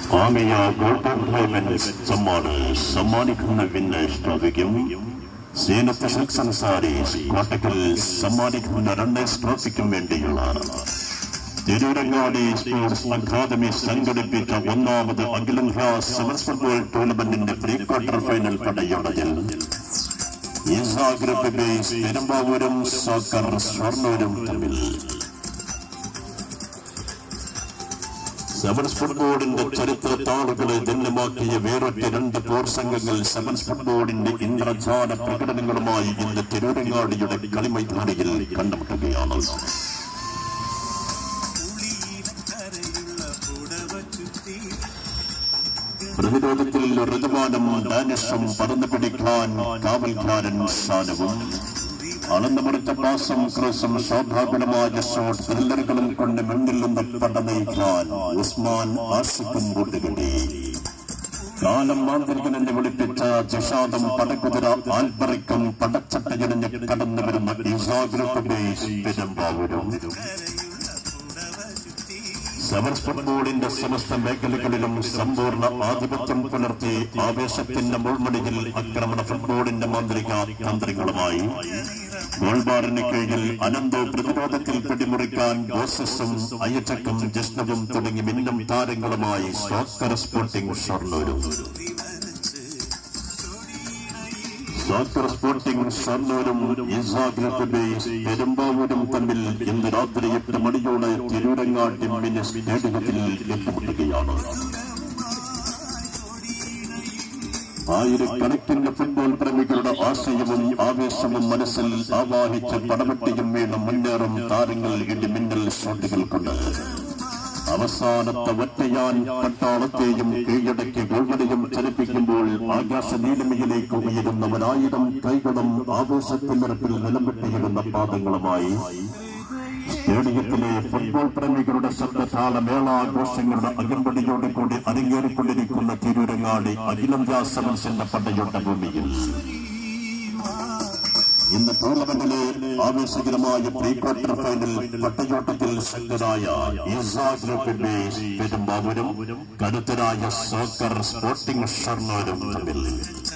ആമിയ golden diamonds സമ്മാന് സമ്മാനിക്കുന്ന winners ട്രോഫിക്കും സേനത്ത് സെക്ഷൻ സാരീസ് കോട്ടക്കൽ സമ്മാനിക്കുന്ന റണ്ണേഴ്സ് ട്രോഫിക്കും വേണ്ടിയുള്ള തിരൂരങ്ങാടി സ്പോർട്സ് അക്കാദമി സംഘടിപ്പിച്ച ഒന്നാമത് അഖിലേന്ത്യാ സെവൻസ് ഫുട്ബോൾ ടൂർണമെന്റിന്റെ പ്രീ ക്വാർട്ടർ ഫൈനൽ പടയോടതിൽ ഈസാ ഗ്രൂപ്പ് ബേസ് പെരുമ്പാവൂരും സോക്കർ സ്വർണ്ണൂരും തമ്മിൽ സെവൻസ് ഫുട്ബോളിന്റെ ചരിത്ര താളുകളെ ജന്മമാക്കിയ വേറൊറ്റ രണ്ട് പോർ സംഘങ്ങൾ സെവൻസ് ഫുട്ബോളിന്റെ ഇന്ദ്രജാല പ്രകടനങ്ങളുമായി ഇന്ന് തിരൂരങ്ങാടിയുടെ കളിമൈതാനിയിൽ കണ്ടുമുട്ടുകയാണ് പ്രതിരോധത്തിൽ ഋതുമാനം ഡാനിഷും പറന്നു പിടിക്കാൻ കാവൽക്കാരൻ സ്ഥാനവും അളന്നു മുറിച്ച പാസം ക്രോസും ശോഭാകുലമായ ഷോട്ട് ത്രില്ലറുകളും കൊണ്ട് മുന്നിൽ നിന്ന് പട നയിക്കാൻ ഉസ്മാൻ ആസിഫും കൂട്ടുകെട്ടി കാലം മാന്ത്രികനെന്ന് വിളിപ്പിച്ച ജഷാദം പടക്കുതിര ആൽപ്പറിക്കും പടച്ചട്ടയണിഞ്ഞ് കടന്നു വരുന്ന ഇസാ ഗ്രൂപ്പ് ബേസ് പെരുമ്പാവൂരും സെവൻസ് ഫുട്ബോളിന്റെ സമസ്ത മേഖലകളിലും സമ്പൂർണ്ണ ആധിപത്യം പുലർത്തി ആവേശത്തിന്റെ മുൾമുടിയിൽ ആക്രമണ ഫുട്ബോളിന്റെ മാന്ത്രിക തന്ത്രങ്ങളുമായി ഗോൾബാറിന് കീഴിൽ അനന്തോ പ്രതിരോധത്തിൽ പിടിമുറിക്കാൻ ബോസസും അയ്യച്ചക്കും ജസ്നവും തുടങ്ങി മിന്നും താരങ്ങളുമായി സോക്കർ സ്പോർട്ടിംഗ് ഷൊർണൂരും സോക്കർ സ്പോർട്ടിംഗ് ഷൊർണൂരും ഇസാഗ്രത്ത് ബേസ് പെരുമ്പാവൂരും തമ്മിൽ ഇന്ന് രാത്രി എട്ട് മണിയോടെ തിരൂരങ്ങാട്ടി മിനി സ്റ്റേഡിയത്തിൽ ഏറ്റുമുട്ടുകയാണ് ആയിരക്കണക്കിന് ഫുട്ബോൾ പ്രേമികളുടെ ആശയവും ആവേശവും മനസ്സിൽ ആവാഹിച്ച പടവെട്ടിയും വീണ് മുന്നേറും താരങ്ങൾ ഇടിമിന്നൽ ഷോട്ടുകൾ കൊണ്ട് അവസാനത്തെ ഒറ്റയാൻ പട്ടാളത്തെയും കീഴടക്കി ഗോൾവലയും ചലിപ്പിക്കുമ്പോൾ ആകാശ നീലമയിലേക്ക് ഉയരുന്ന ഒരായിരം കൈകളും ആവേശത്തിൽ നിരപ്പിൽ നിലംപെട്ടിയിടുന്ന പാദങ്ങളുമായി സ്റ്റേഡിയത്തിലെ ഫുട്ബോൾ പ്രേമികളുടെ ശബ്ദതാള മേളാഘോഷങ്ങളുടെ അകമ്പടിയോട് കൂടി അരങ്ങേറിക്കൊണ്ടിരിക്കുന്ന തിരൂരങ്ങാടി അഖിലേന്ത്യാ സെവൻസിന്റെ പടയോട്ട ഭൂമിയിൽ ഇന്ന് ടൂർണമെന്റിലെ ആവേശകരമായ പ്രീ ക്വാർട്ടർ ഫൈനൽ പട്ടയോട്ടത്തിൽ ശക്തരായ ഈസാ ഗ്രൂപ്പ് ബേസ് പെരുമ്പാവൂരും കരുത്തരായ സോക്കർ സ്പോർട്ടിംഗ് ഷർണൂരും തമ്മിൽ